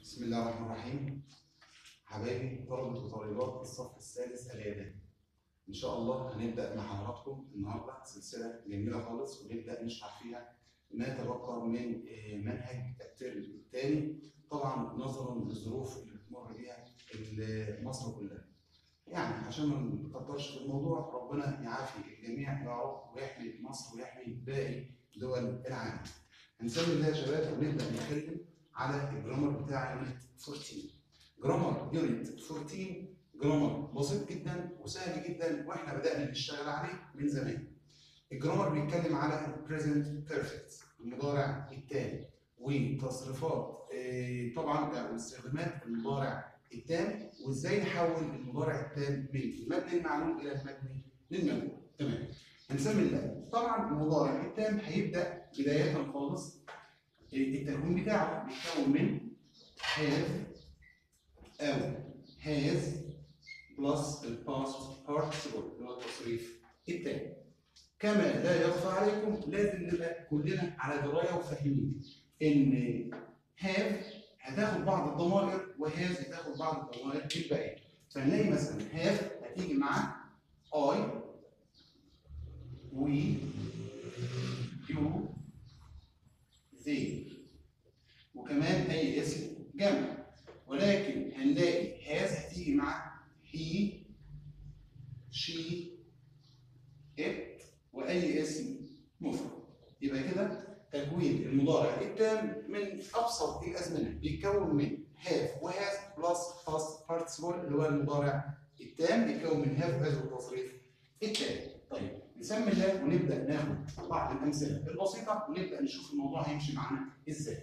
بسم الله الرحمن الرحيم حبايبي طلبة وطالبات الصف السادس الإعدادي إن شاء الله هنبدأ مع حضراتكم النهاردة سلسلة جميلة خالص ونبدأ نشرح فيها ما يتبقى من آه، منهج الترم الثاني طبعا نظرا للظروف اللي بتمر بيها ال- مصر كلها. يعني عشان ما نكترش في الموضوع ربنا يعافي الجميع يا رب ويحمي مصر ويحمي باقي دول العالم. هنسمي الله يا شباب ونبدأ نتكلم على الجرامر بتاع يونت 14 جرامر يونت 14 جرامر بسيط جدا وسهل جدا واحنا بدأنا نشتغل عليه من زمان الجرامر بيتكلم على البريزنت بيرفكت المضارع التام وتصريفات آه، طبعا آه، واستخدامات المضارع التام وازاي نحول المضارع التام من المبني المعلوم الى المبني للمجهول تمام هنسمي الله طبعا المضارع التام هيبدا بدايه خالص التكوين بتاعه بيتكون من have أو has plus الباست participle اللي هو التصريف التاني. كما لا يخفى عليكم لازم نبقى كلنا على دراية وفاهمين إن have هتاخد بعض الضمائر وهاز هتاخد بعض الضمائر الباقية. فنلاقي مثلا have هتيجي مع I we you they وكمان اي اسم جمع ولكن هنلاقي هاز هتيجي مع هي شي ات واي اسم مفرد يبقى كده تكوين المضارع التام من ابسط الازمنه بيتكون من هاف وهاز بلس باست بارتيسيبل اللي هو المضارع التام بيتكون من هاف وهاز والتصريف التام طيب نسمي الله ونبدا ناخد بعض الامثله البسيطه ونبدا نشوف الموضوع هيمشي معانا ازاي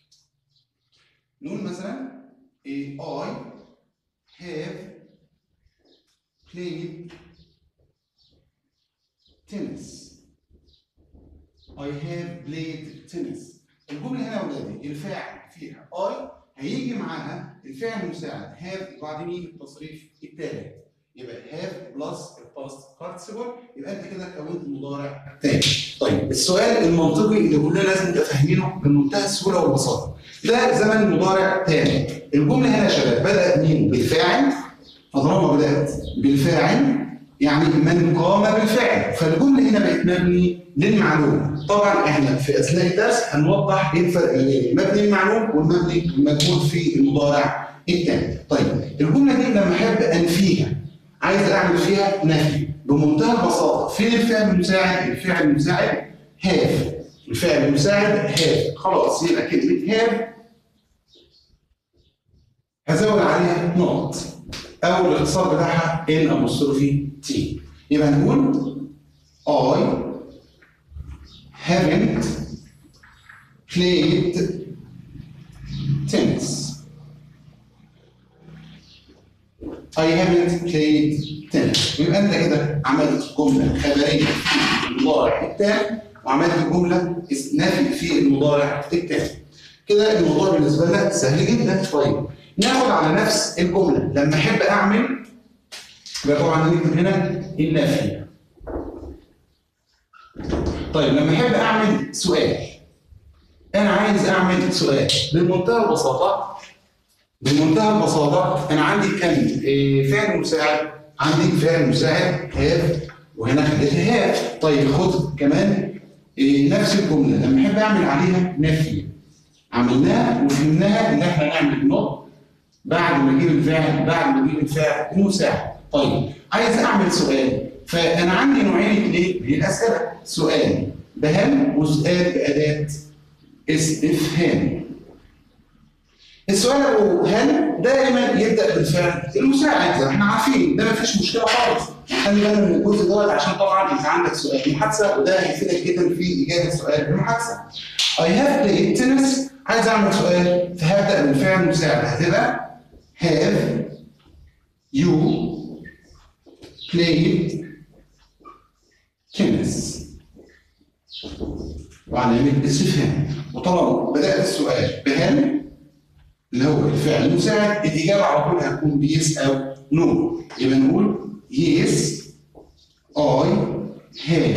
نقول مثلا إيه، I have played tennis. I have played tennis. الجملة هنا يا ولادي الفاعل فيها I هيجي معاها الفعل المساعد have وبعدين يجي التصريف التالت يبقى have plus الباست participle يبقى انت كده كونت المضارع التاني. طيب السؤال المنطقي اللي كلنا لازم نبقى فاهمينه بمنتهى السهوله والبساطه. ده زمن مضارع تاني الجمله هنا يا شباب بدات مين بالفاعل فطالما بدات بالفاعل يعني من قام بالفعل فالجمله هنا بقت مبني للمعلوم طبعا احنا في اثناء الدرس هنوضح ايه الفرق بين المبني المعلوم والمبني المجهول في المضارع التاني طيب الجمله دي لما احب انفيها عايز اعمل فيها نفي بمنتهى البساطه فين الفعل المساعد الفعل المساعد هاف الفعل المساعد هاف خلاص يبقى كلمه هاف هزود عليها نقط او الاختصار بتاعها ان apostrophe تي يبقى هنقول I haven't played tennis I haven't played tennis يبقى انت كده عملت جمله خبريه في المضارع التام وعملت جمله نفي في المضارع التام كده الموضوع بالنسبه لنا سهل جدا طيب ناخد على نفس الجمله لما احب اعمل يبقى طبعا نكتب هنا النفي طيب لما احب اعمل سؤال انا عايز اعمل سؤال بمنتهى البساطه بمنتهى البساطه انا عندي كم إيه، فعل مساعد عندي فعل مساعد هاف وهنا خليتها هاف طيب خد كمان إيه، نفس الجمله لما احب اعمل عليها نفي عملناها وفهمناها ان احنا نعمل نوت بعد ما اجيب الفعل بعد ما اجيب الفعل مساعد طيب عايز اعمل سؤال فانا عندي نوعين اثنين من الاسئله سؤال بهل وسؤال باداه استفهام السؤال ابو هل دائما يبدا بالفعل المساعد زي ما احنا عارفين ده ما فيش مشكله خالص خلي بالك من الجزء دوت عشان طبعا انت عندك سؤال محادثه وده هيفيدك جدا في اجابه سؤال المحادثه I have played tennis عايز اعمل سؤال فهبدا بالفعل المساعد هتبقى have you played tennis وعلامة استفهام وطالما بدأت السؤال بهل اللي هو الفعل المساعد الإجابة على طول هتكون بيس أو نو يبقى نقول yes I have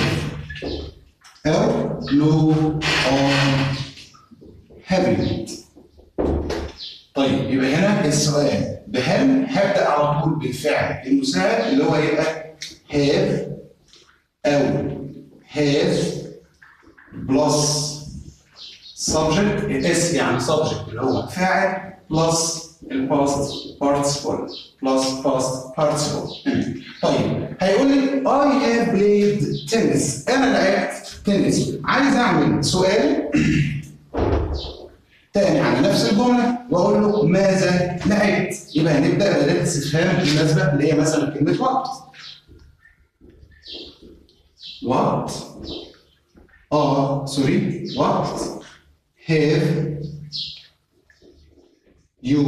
أو no I haven't طيب يبقى هنا السؤال بهل هبدا على طول بالفعل المساعد اللي هو يبقى have او has plus subject الاس يعني subject اللي هو فاعل plus الباست participle plus past participle طيب هيقول لي I have played tennis انا لعبت تنس عايز اعمل سؤال تاني على نفس الجمله واقول له ماذا لعبت يبقى هنبدا باداه استفهام بالمناسبه اللي هي مثلا كلمه وقت وقت اه سوري وقت have you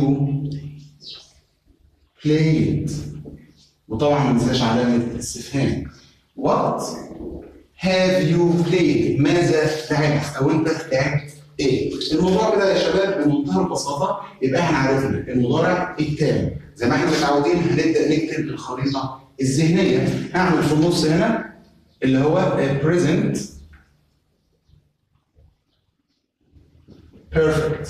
played وطبعا ما ننساش علامه الاستفهام وقت have you played ماذا لعبت او انت لعبت ايه الموضوع كده يا شباب بمنتهى البساطه يبقى احنا عرفنا المضارع التام زي ما احنا متعودين هنبدا نكتب الخريطه الذهنيه هعمل في النص هنا اللي هو present perfect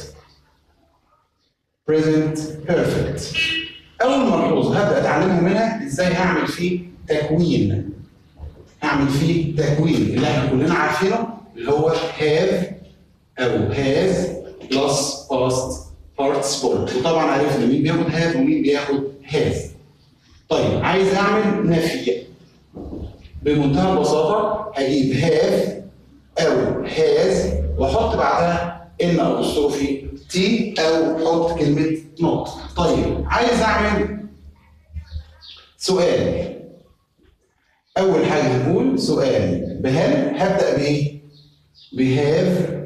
present perfect اول ملحوظه هبدا اتعلمها منها ازاي هعمل فيه تكوين هعمل فيه تكوين اللي احنا كلنا عارفينه اللي هو have او has plus past participle وطبعا عرفنا مين بياخد have ومين بياخد has طيب عايز اعمل نفي بمنتهى البساطه هجيب have او has واحط بعدها ان ابوستروفي تي او احط كلمه نوت طيب عايز اعمل سؤال اول حاجه هنقول سؤال بهل هبدا بايه بهاف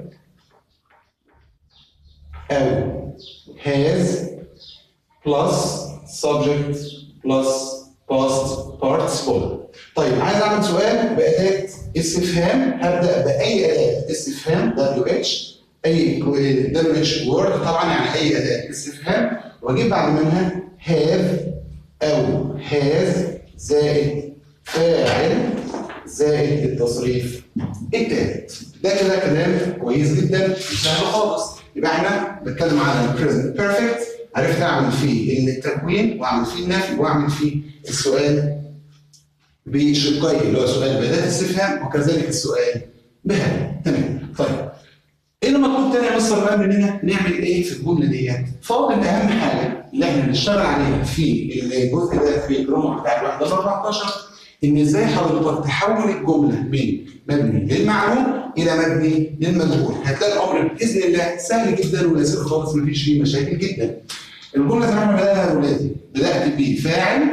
او has plus subject plus past participle طيب عايز اعمل سؤال باداه استفهام هبدا باي اداه استفهام WH اي WH word طبعا يعني اي اداه استفهام واجيب بعد منها have او has زائد فاعل زائد التصريف التالت ده كده كلام كويس جدا سهل خالص يبقى احنا بنتكلم على البريزنت بيرفكت عرفت اعمل فيه التكوين واعمل فيه النفي واعمل فيه السؤال بشقيه اللي هو سؤال باداه استفهام وكذلك السؤال بهل تمام طيب ايه اللي مطلوب تاني يا مستر بقى مننا نعمل ايه في الجمله ديت؟ فاضل اهم حاجه اللي احنا بنشتغل عليها في الجزء ده في الجرامر بتاع الوحده ال 14 ان ازاي حضرتك تحول الجمله من مبني للمعلوم الى مبني للمجهول هتلاقي الامر باذن الله سهل جدا ويسير خالص مفيش فيه مشاكل جدا الجمله زي ما احنا بدانا يا اولادي بدات بفاعل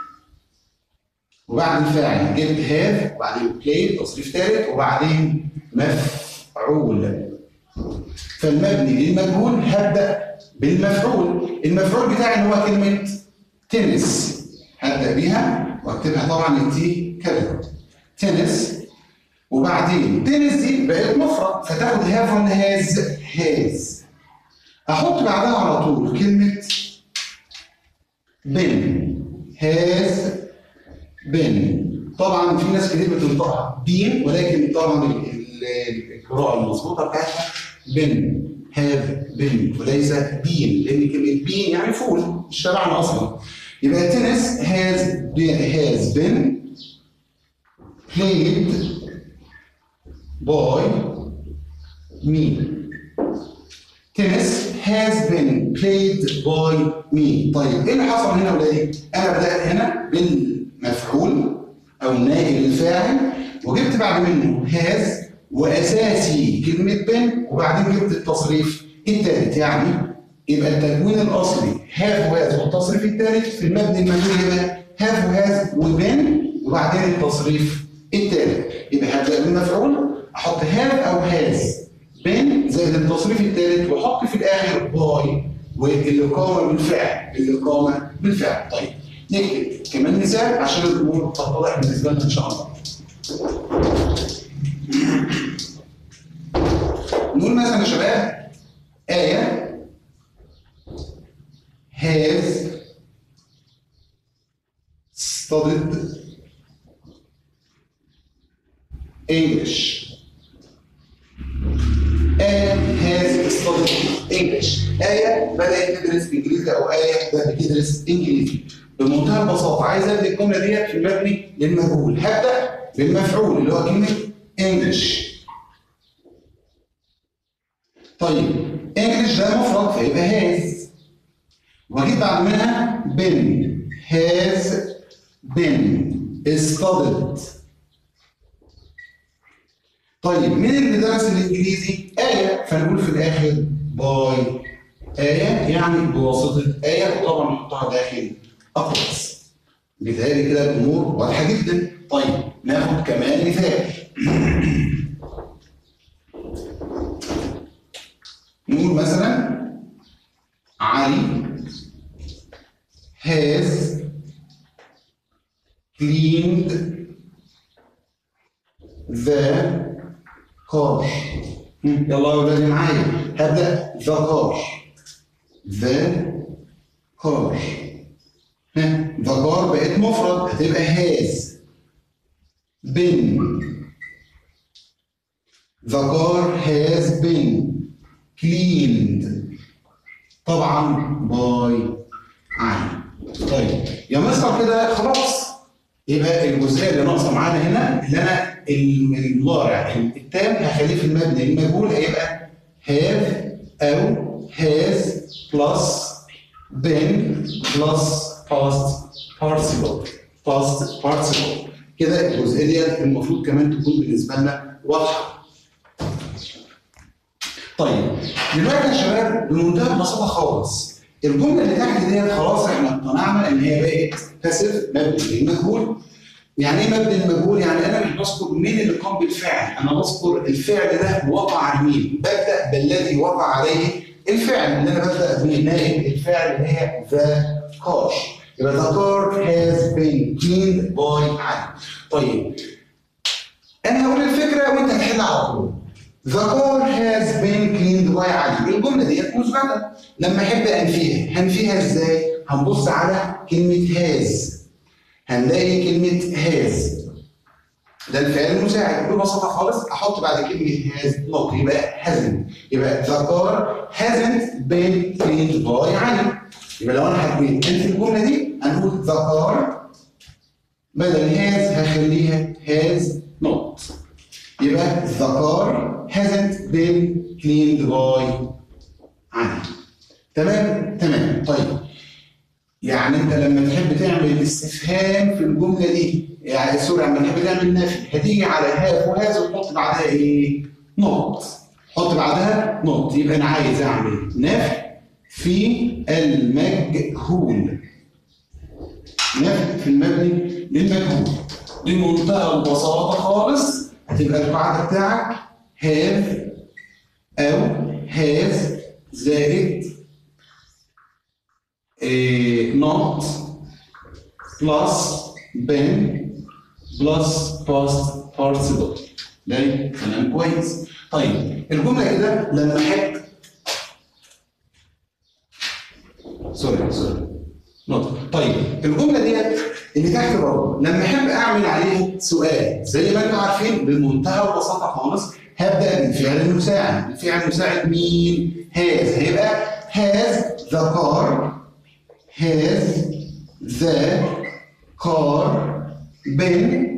وبعد الفاعل جبت هاف وبعدين بلاي تصريف ثالث وبعدين مفعول فالمبني للمجهول هبدا بالمفعول المفعول بتاعي اللي هو كلمه تنس هبدا بيها واكتبها طبعا التي كلمه تنس وبعدين تنس دي بقت مفرد فتاخد هاف ولا هاز هاز احط بعدها على طول كلمه بن هاز بن طبعا في ناس كتير بتنطقها بين ولكن طبعا القراءه المظبوطه بتاعتها بن هاف بن وليس بين لان كلمه بين يعني فول مش تبعنا اصلا يبقى تنس has has been played by me تنس has been played by me طيب ايه اللي حصل هنا يا ولادي؟ انا بدات هنا بالمفعول او نائب الفاعل وجبت بعد منه has واساسي كلمه بن وبعدين جبت التصريف الثالث يعني يبقى التكوين الاصلي هاف وهاز والتصريف الثالث في المبني المجهول يبقى هاف وهاز وبن وبعدين التصريف الثالث يبقى هبدا بالمفعول احط هاف او هاز بن زائد التصريف الثالث واحط في الاخر باي والاقامه بالفعل الاقامه بالفعل طيب نكتب كمان مثال عشان الامور تتضح بالنسبه لنا ان شاء الله نقول مثلا يا شباب آية has studied English. آية has studied English. آية بدأت آية بتدرس إنجليزي أو آية بتدرس إنجليزي بمنتهى البساطة عايز أبدأ الجملة ديت في المبني للمجهول هبدأ بالمفعول اللي هو كلمة انجلش طيب انجلش ده مفرد فيبقى هاز واجيب بعد منها been has been studied طيب مين اللي درس الانجليزي؟ آية فنقول في الآخر باي آية يعني بواسطة آية وطبعا نحطها داخل أقرص بيتهيألي كده الأمور واضحة جدا طيب ناخد كمان مثال نقول مثلا علي has cleaned the car يلا يا ولادي معايا هبدأ the car the car ها the car بقت مفرد هتبقى has been the car has been cleaned طبعا باي علي طيب يا مستر كده خلاص يبقى الجزئيه اللي ناقصه معانا هنا اللي انا المضارع التام هخليه في المبني المجهول هيبقى have او has plus been plus past participle past participle كده الجزئيه دي المفروض كمان تكون بالنسبه لنا واضحه طيب دلوقتي يا شباب بمنتهى البساطه خالص الجمله اللي تحت ديت خلاص احنا اقتنعنا ان هي بقت باسيف مبني للمجهول يعني ايه مبني للمجهول؟ يعني انا مش بذكر مين اللي قام بالفعل، انا بذكر الفعل ده وقع على مين؟ ببدا بالذي وقع عليه الفعل اللي انا ببدا بنائب الفعل اللي هي ذا كار يبقى ذا كار هاز بين cleaned باي علي طيب انا هقول الفكره وانت هتحل على طول The car has been cleaned by علي الجملة ديت مثبتة لما أحب أنفيها هنفيها إزاي؟ هنبص على كلمة has هنلاقي كلمة has ده الفعل المساعد ببساطة خالص أحط بعد كلمة has نقط يبقى hasn't يبقى the car hasn't been cleaned by علي يبقى لو أنا حبيت أنفي الجملة دي هنقول the car بدل has هخليها has not يبقى the car hasn't been cleaned by علي تمام تمام طيب يعني انت لما تحب تعمل استفهام في الجمله دي يعني سوري لما تحب تعمل نفي هتيجي على هاف وهاز وتحط بعدها ايه؟ نقط حط بعدها نقط يبقى انا عايز اعمل نفي في المجهول نفي في المبني للمجهول بمنتهى البساطه خالص هتبقى القاعده بتاعك have او has زائد إيه not plus been plus past participle ده كلام كويس طيب الجمله كده لما احب سوري سوري نقطة طيب الجملة ديت اللي تحت برضه لما احب اعمل عليها سؤال زي ما انتم عارفين بمنتهى البساطة خالص هبدأ بالفعل المساعد، الفعل المساعد مين؟ هاز هيبقى has the car has the car been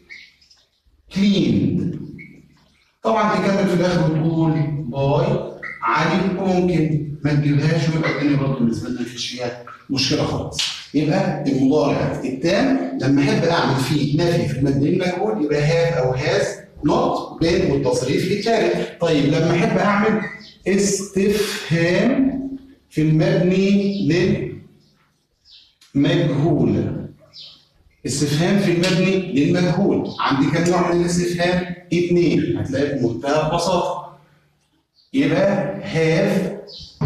cleaned طبعا تكمل في الاخر وتقول باي علي وممكن ما تجيبهاش ويبقى الدنيا برضه بالنسبه لنا مفيش فيها مشكله خالص يبقى المضارع التام لما احب اعمل فيه نفي في المبني المجهول يبقى هاف او هاز نوت بين والتصريف الثالث طيب لما احب اعمل استفهام في المبني للمجهول استفهام في المبني للمجهول عندي كم نوع من الاستفهام؟ اثنين هتلاقي بمنتهى البساطه يبقى have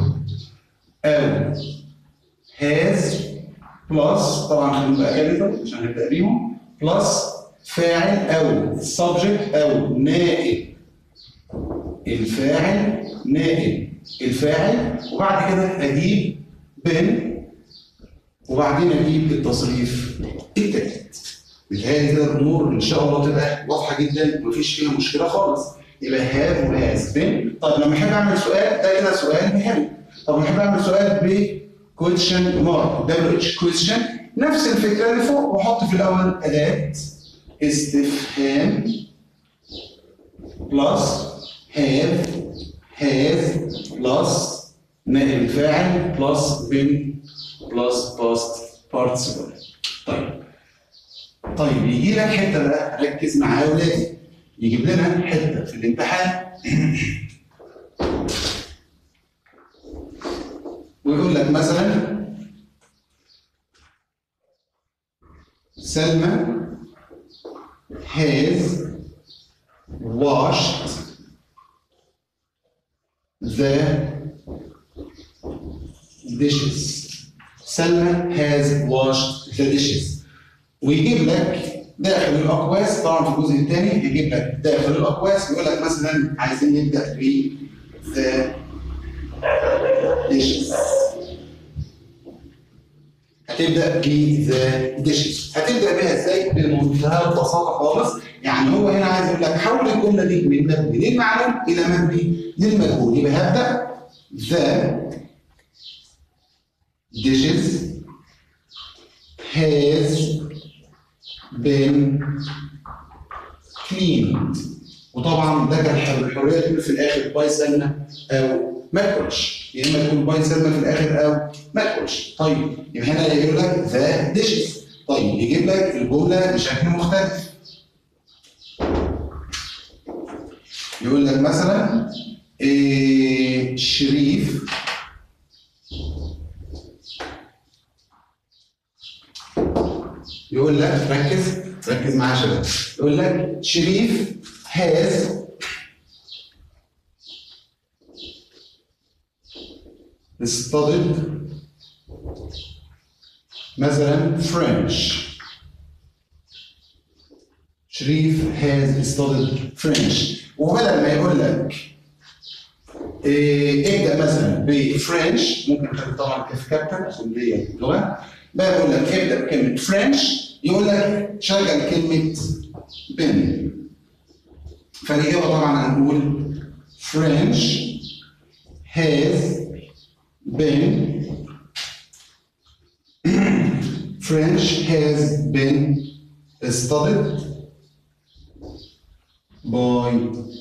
أو has plus طبعا هنبقى كابيتال عشان نبدأ بيهم plus فاعل أو subject أو نائب الفاعل نائب الفاعل وبعد كده أجيب بن وبعدين أجيب التصريف التالت بتهيألي كده الأمور إن شاء الله تبقى واضحة جدا ومفيش فيها مشكلة خالص يبقى هاف وهاز بن طيب لما أحب أعمل سؤال ده كده سؤال مهم طب نحب نعمل سؤال ب كويشن مارك دبليو اتش كويشن نفس الفكره اللي فوق واحط في الاول اداه استفهام بلس have has بلس نائب الفاعل بلس been بلس past participle طيب طيب يجي لك حته بقى ركز معايا يا ولادي يجيب لنا حته في الامتحان ويقول لك مثلا سلمى has washed the dishes سلمى has washed the dishes ويجيب لك داخل الاقواس طبعا في الجزء الثاني يجيب لك داخل الاقواس يقول لك مثلا عايزين نبدا ب the dishes هتبدا ب the dishes هتبدا بيها ازاي؟ بمنتهى البساطه خالص يعني هو هنا عايز يقول لك حول الجمله دي من مبني للمعلوم الى مبني للمجهول يبقى هبدا the dishes has been cleaned وطبعا ده كان الحريه تقول في الاخر باي سلمى او ما تقولش يا اما تقول باي سلمى في الاخر او ما تقولش طيب يبقى هنا يجيب لك ذا ديشز طيب يجيب لك الجمله بشكل مختلف يقول لك مثلا إيه شريف يقول لك ركز ركز معايا يا شباب يقول لك شريف has studied مثلا French شريف has studied French وبدل ما يقول لك إيه ابدا مثلا بفرنش ممكن تاخد طبعا كيف كابتن عشان دي اللغه بقى يقول لك ابدا بكلمه فرنش يقول لك شغل كلمه بن فالاجابه طبعا هنقول French has been French has been studied by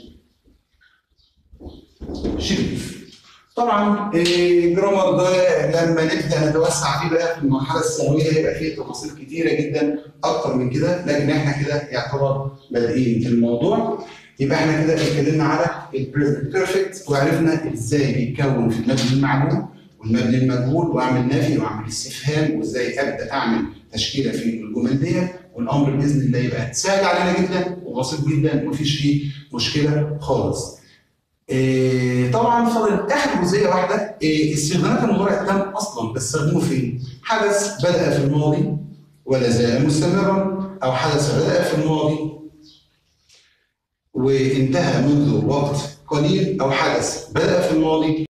شريف طبعا الجرامر ده لما نبدا نتوسع فيه بقى في المرحله الثانويه هيبقى فيه تفاصيل كتيره جدا اكتر من كده لكن احنا كده يعتبر بادئين في الموضوع يبقى احنا كده اتكلمنا على البريزنت بيرفكت وعرفنا ازاي بيتكون في المبني المعلوم والمبني المجهول واعمل نفي واعمل استفهام وازاي ابدا اعمل تشكيله في الجمل دي والامر باذن الله يبقى سهل علينا جدا وبسيط جدا ومفيش فيه مشكله خالص. إيه طبعا فاضل اخر جزئيه واحده إيه استخدامات المضارع التام اصلا بستخدمه فين؟ حدث بدا في الماضي ولا زال مستمرا او حدث بدا في الماضي وانتهى منذ وقت قليل او حدث بدا في الماضي